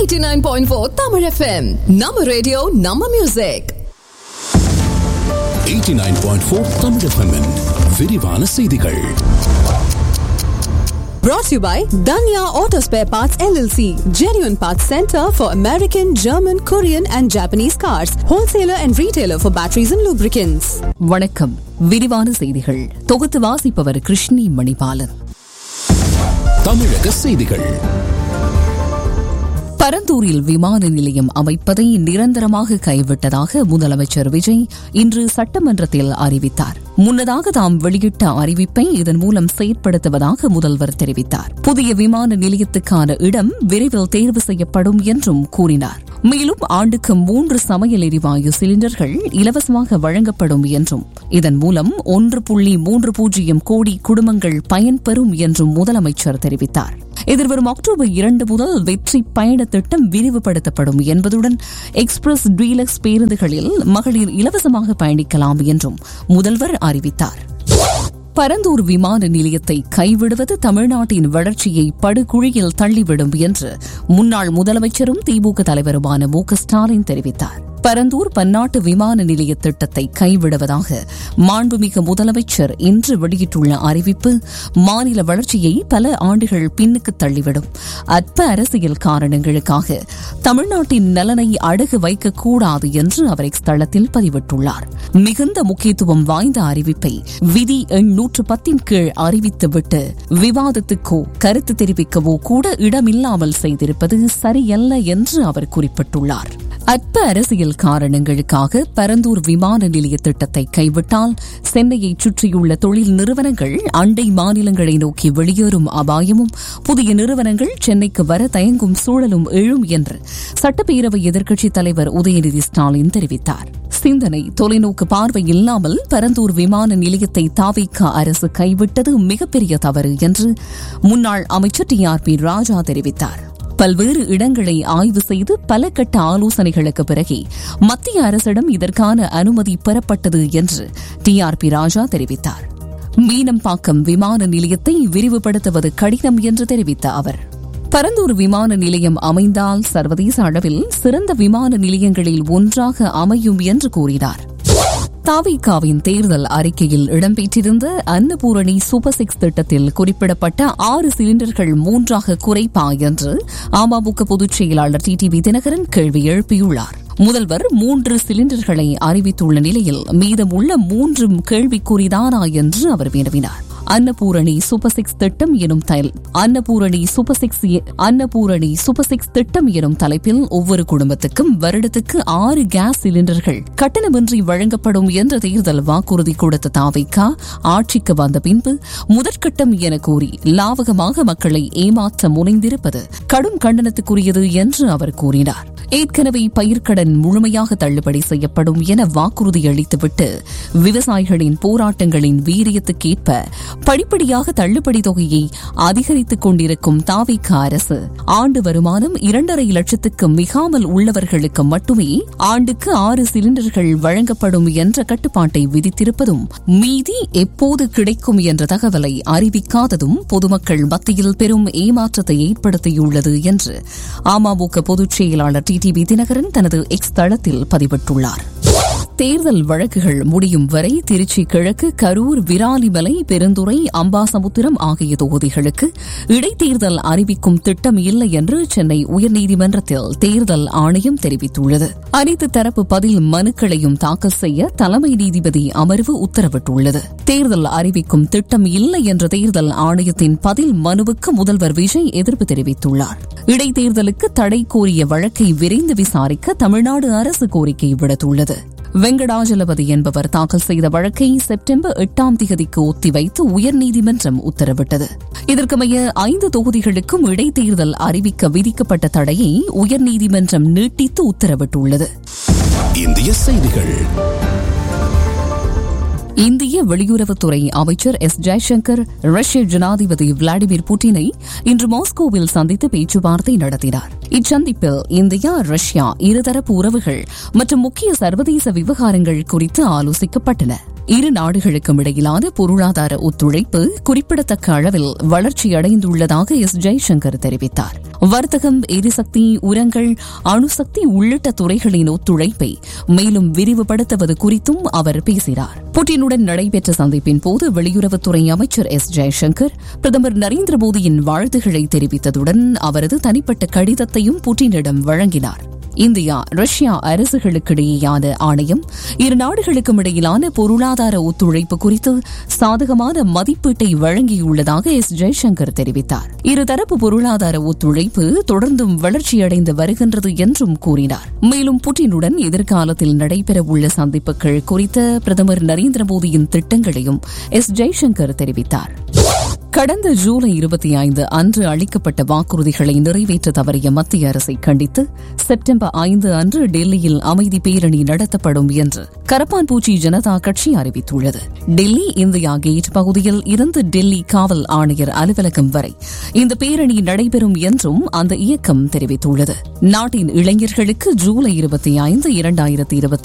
89.4 Tamil FM. நம்ம radio நம்ம music 89.4 தமிழ் FM -இன் விரிவான செய்திகள் brought to you by Danya Auto Spare Parts LLC, genuine parts center for American, German, Korean and Japanese cars, wholesaler and retailer for batteries and lubricants. வணக்கம் விரிவான செய்திகள் தொகுத்து வாசிப்பவர் கிருஷ்ணி மணிபாலன் தமிழக செய்திகள் பரந்தூரில் விமான நிலையம் அமைப்பதை நிரந்தரமாக கைவிட்டதாக முதலமைச்சர் விஜய் இன்று சட்டமன்றத்தில் அறிவித்தார் முன்னதாக தாம் வெளியிட்ட அறிவிப்பை இதன் மூலம் செயற்படுத்துவதாக முதல்வர் தெரிவித்தார் புதிய விமான நிலையத்துக்கான இடம் விரைவில் தேர்வு செய்யப்படும் என்றும் கூறினார் மேலும் ஆண்டுக்கு மூன்று சமையல் எரிவாயு சிலிண்டர்கள் இலவசமாக வழங்கப்படும் என்றும் இதன் மூலம் ஒன்று புள்ளி மூன்று பூஜ்ஜியம் கோடி குடும்பங்கள் பயன்பெறும் என்றும் முதலமைச்சர் தெரிவித்தார் எதிர்வரும் அக்டோபர் இரண்டு முதல் வெற்றி பயண திட்டம் விரிவுபடுத்தப்படும் என்பதுடன் எக்ஸ்பிரஸ் டீலக்ஸ் பேருந்துகளில் மகளிர் இலவசமாக பயணிக்கலாம் என்றும் முதல்வர் அறிவித்தார் பரந்தூர் விமான நிலையத்தை கைவிடுவது தமிழ்நாட்டின் வளர்ச்சியை படுகுழியில் தள்ளிவிடும் என்று முன்னாள் முதலமைச்சரும் திமுக தலைவருமான மு க ஸ்டாலின் தெரிவித்தார் பரந்தூர் பன்னாட்டு விமான நிலைய திட்டத்தை கைவிடுவதாக மாண்புமிகு முதலமைச்சர் இன்று வெளியிட்டுள்ள அறிவிப்பு மாநில வளர்ச்சியை பல ஆண்டுகள் பின்னுக்கு தள்ளிவிடும் அற்ப அரசியல் காரணங்களுக்காக தமிழ்நாட்டின் நலனை அடகு வைக்கக்கூடாது என்று அவர் தளத்தில் பதிவிட்டுள்ளார் மிகுந்த முக்கியத்துவம் வாய்ந்த அறிவிப்பை விதி எண் நூற்று பத்தின் கீழ் அறிவித்துவிட்டு விவாதத்துக்கோ கருத்து தெரிவிக்கவோ கூட இடமில்லாமல் செய்திருப்பது சரியல்ல என்று அவர் குறிப்பிட்டுள்ளார் அற்ப அரசியல் காரணங்களுக்காக பரந்தூர் விமான நிலைய திட்டத்தை கைவிட்டால் சென்னையை சுற்றியுள்ள தொழில் நிறுவனங்கள் அண்டை மாநிலங்களை நோக்கி வெளியேறும் அபாயமும் புதிய நிறுவனங்கள் சென்னைக்கு வர தயங்கும் சூழலும் எழும் என்று சட்டப்பேரவை எதிர்க்கட்சித் தலைவர் உதயநிதி ஸ்டாலின் தெரிவித்தார் சிந்தனை தொலைநோக்கு பார்வை இல்லாமல் பரந்தூர் விமான நிலையத்தை தாவிக்க அரசு கைவிட்டது மிகப்பெரிய தவறு என்று முன்னாள் அமைச்சர் டி ஆர் பி ராஜா தெரிவித்தார் பல்வேறு இடங்களை ஆய்வு செய்து பல கட்ட ஆலோசனைகளுக்கு பிறகே மத்திய அரசிடம் இதற்கான அனுமதி பெறப்பட்டது என்று டி ஆர் பி ராஜா தெரிவித்தார் மீனம்பாக்கம் விமான நிலையத்தை விரிவுபடுத்துவது கடினம் என்று தெரிவித்த அவர் பரந்தூர் விமான நிலையம் அமைந்தால் சர்வதேச அளவில் சிறந்த விமான நிலையங்களில் ஒன்றாக அமையும் என்று கூறினார் தாவிகாவின் தேர்தல் அறிக்கையில் இடம்பெற்றிருந்த அன்னபூரணி சூப்பர் சிக்ஸ் திட்டத்தில் குறிப்பிடப்பட்ட ஆறு சிலிண்டர்கள் மூன்றாக குறைப்பா என்று அமமுக பொதுச் செயலாளர் டி டி வி தினகரன் கேள்வி எழுப்பியுள்ளார் முதல்வர் மூன்று சிலிண்டர்களை அறிவித்துள்ள நிலையில் மீதமுள்ள மூன்றும் கேள்விக்குறிதானா என்று அவர் வினவினார் அன்னபூரணி சூப்பர் சிக்ஸ் திட்டம் எனும் Annapurani super six Annapurani super six திட்டம் எனும் தலைப்பில் ஒவ்வொரு குடும்பத்துக்கும் வருடத்துக்கு ஆறு கேஸ் சிலிண்டர்கள் கட்டணமின்றி வழங்கப்படும் என்ற தேர்தல் வாக்குறுதி கொடுத்த தாவைக்கா ஆட்சிக்கு வந்த பின்பு முதற்கட்டம் என கூறி லாவகமாக மக்களை ஏமாற்ற முனைந்திருப்பது கடும் கண்டனத்துக்குரியது என்று அவர் கூறினார் ஏற்கனவே பயிர்க்கடன் முழுமையாக தள்ளுபடி செய்யப்படும் என வாக்குறுதி அளித்துவிட்டு விவசாயிகளின் போராட்டங்களின் வீரியத்துக்கேற்ப படிப்படியாக தள்ளுபடி தொகையை அதிகரித்துக் கொண்டிருக்கும் தாவிக அரசு ஆண்டு வருமானம் இரண்டரை லட்சத்துக்கு மிகாமல் உள்ளவர்களுக்கு மட்டுமே ஆண்டுக்கு ஆறு சிலிண்டர்கள் வழங்கப்படும் என்ற கட்டுப்பாட்டை விதித்திருப்பதும் மீதி எப்போது கிடைக்கும் என்ற தகவலை அறிவிக்காததும் பொதுமக்கள் மத்தியில் பெரும் ஏமாற்றத்தை ஏற்படுத்தியுள்ளது என்று அமமுக பொதுச் செயலாளர் டி டி வி தினகரன் தனது எக்ஸ் தளத்தில் பதிவிட்டுள்ளார் தேர்தல் வழக்குகள் முடியும் வரை திருச்சி கிழக்கு கரூர் விராலிமலை பெருந்துறை அம்பாசமுத்திரம் ஆகிய தொகுதிகளுக்கு இடைத்தேர்தல் அறிவிக்கும் திட்டம் இல்லை என்று சென்னை உயர்நீதிமன்றத்தில் தேர்தல் ஆணையம் தெரிவித்துள்ளது அனைத்து தரப்பு பதில் மனுக்களையும் தாக்கல் செய்ய தலைமை நீதிபதி அமர்வு உத்தரவிட்டுள்ளது தேர்தல் அறிவிக்கும் திட்டம் இல்லை என்ற தேர்தல் ஆணையத்தின் பதில் மனுவுக்கு முதல்வர் விஜய் எதிர்ப்பு தெரிவித்துள்ளார் இடைத்தேர்தலுக்கு தடை கோரிய வழக்கை விரைந்து விசாரிக்க தமிழ்நாடு அரசு கோரிக்கை விடுத்துள்ளது வெங்கடாஜலபதி என்பவர் தாக்கல் செய்த வழக்கை செப்டம்பர் எட்டாம் தேதிக்கு ஒத்திவைத்து உயர்நீதிமன்றம் உத்தரவிட்டது இதற்கமைய ஐந்து தொகுதிகளுக்கும் இடைத்தேர்தல் அறிவிக்க விதிக்கப்பட்ட தடையை உயர்நீதிமன்றம் நீட்டித்து உத்தரவிட்டுள்ளது இந்திய செய்திகள் இந்திய வெளியுறவுத்துறை அமைச்சர் எஸ் ஜெய்சங்கர் ரஷ்ய ஜனாதிபதி விளாடிமிர் புட்டினை இன்று மாஸ்கோவில் சந்தித்து பேச்சுவார்த்தை நடத்தினார் இச்சந்திப்பில் இந்தியா ரஷ்யா இருதரப்பு உறவுகள் மற்றும் முக்கிய சர்வதேச விவகாரங்கள் குறித்து ஆலோசிக்கப்பட்டன இரு நாடுகளுக்கும் இடையிலான பொருளாதார ஒத்துழைப்பு குறிப்பிடத்தக்க அளவில் வளர்ச்சியடைந்துள்ளதாக எஸ் ஜெய்சங்கர் தெரிவித்தார் வர்த்தகம் எரிசக்தி உரங்கள் அணுசக்தி உள்ளிட்ட துறைகளின் ஒத்துழைப்பை மேலும் விரிவுபடுத்துவது குறித்தும் அவர் பேசினார் புட்டினுடன் நடைபெற்ற சந்திப்பின் போது வெளியுறவுத்துறை அமைச்சர் எஸ் ஜெய்சங்கர் பிரதமர் நரேந்திர மோடியின் வாழ்த்துக்களை தெரிவித்ததுடன் அவரது தனிப்பட்ட கடிதத்தையும் புட்டினிடம் வழங்கினார் இந்தியா ரஷ்யா அரசுகளுக்கிடையேயான ஆணையம் இரு நாடுகளுக்கும் இடையிலான பொருளாதார ஒத்துழைப்பு குறித்து சாதகமான மதிப்பீட்டை வழங்கியுள்ளதாக எஸ் ஜெய்சங்கர் தெரிவித்தார் இருதரப்பு பொருளாதார ஒத்துழைப்பு தொடர்ந்தும் வளர்ச்சியடைந்து வருகின்றது என்றும் கூறினார் மேலும் புட்டினுடன் எதிர்காலத்தில் நடைபெறவுள்ள சந்திப்புகள் குறித்த பிரதமர் நரேந்திர மோடியின் திட்டங்களையும் எஸ் ஜெய்சங்கர் தெரிவித்தார் கடந்த ஜூலை இருபத்தி ஐந்து அன்று அளிக்கப்பட்ட வாக்குறுதிகளை நிறைவேற்ற தவறிய மத்திய அரசை கண்டித்து செப்டம்பர் ஐந்து அன்று டெல்லியில் அமைதி பேரணி நடத்தப்படும் என்று கரப்பான்பூச்சி ஜனதா கட்சி அறிவித்துள்ளது டெல்லி இந்தியா கேட் பகுதியில் இருந்து டெல்லி காவல் ஆணையர் அலுவலகம் வரை இந்த பேரணி நடைபெறும் என்றும் அந்த இயக்கம் தெரிவித்துள்ளது நாட்டின் இளைஞர்களுக்கு ஜூலை இருபத்தி ஐந்து இரண்டாயிரத்தி இருபத்தி